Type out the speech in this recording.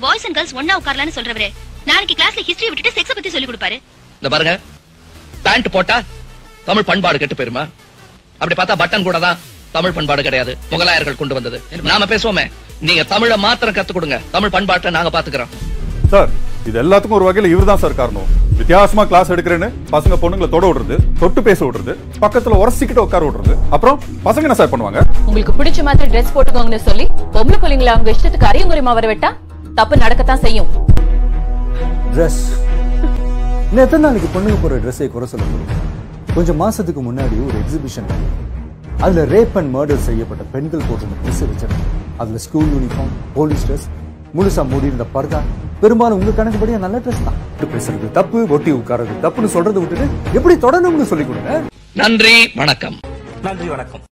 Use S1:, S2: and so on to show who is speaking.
S1: boys and girls ஒண்ணா உட்காரலாம்னு சொல்றவரு நாளைக்கு கிளாஸ்ல ஹிஸ்டரி விட்டுட்டு செக்ஸ் பத்தி சொல்லி கொடுப்பாரு
S2: இந்த பாருங்க பேண்ட் போட்டா தமிழ் பண்பாடு கெட்டு போயிருமா அப்படி பார்த்தா பட்டன் கூட தான் தமிழ் பண்பாடு கிடையாது முகலாயர்கள் கொண்டு வந்தது நாம பேசுவோமே நீங்க தமிழ மாத்திரம் கத்து கொடுங்க தமிழ் பண்பாட்டை நாங்க பாத்துக்கிறோம்
S3: சார் இது எல்லாத்துக்கும் ஒரு வகையில இவர்தான் சார் காரணம் வித்தியாசமா கிளாஸ் எடுக்கிறேன்னு பசங்க பொண்ணுங்களை தொட விடுறது தொட்டு பேச விடுறது பக்கத்துல உரசிக்கிட்டு உட்கார விடுறது அப்புறம் பசங்க என்ன சார் பண்ணுவாங்க
S4: உங்களுக்கு பிடிச்ச மாதிரி ட்ரெஸ் போட்டுக்கோங்கன்னு சொல்லி பொம்பளை பிள்ளைங்களை அவங்க இஷ்டத்துக்கு அரியங்குறைமா வர விட்டா தப்பு நடக்கத்தான் செய்யும்
S5: ட்ரெஸ் இன்னும் எத்தனை நாளைக்கு பொண்ணுங்க போற ட்ரெஸ்ஸை குறை சொல்ல முடியும் கொஞ்சம் மாசத்துக்கு முன்னாடி ஒரு எக்ஸிபிஷன் அதுல ரேப் அண்ட் மர்டர் செய்யப்பட்ட பெண்கள் போட்டிருந்த ட்ரெஸ் வச்சிருந்தாங்க அதுல ஸ்கூல் யூனிஃபார்ம் போலீஸ் ட்ரெஸ் முழுசா மூடி இருந்த பர்தா பெரும்பாலும் உங்க கணக்குப்படி நல்ல ட்ரெஸ் தான் இப்படி பேசுறது தப்பு ஒட்டி உட்கார்றது தப்புன்னு சொல்றதை விட்டுட்டு எப்படி தொடரணும்னு சொல்லி கொடுங்க
S2: நன்றி வணக்கம்
S6: நன்றி வணக்கம்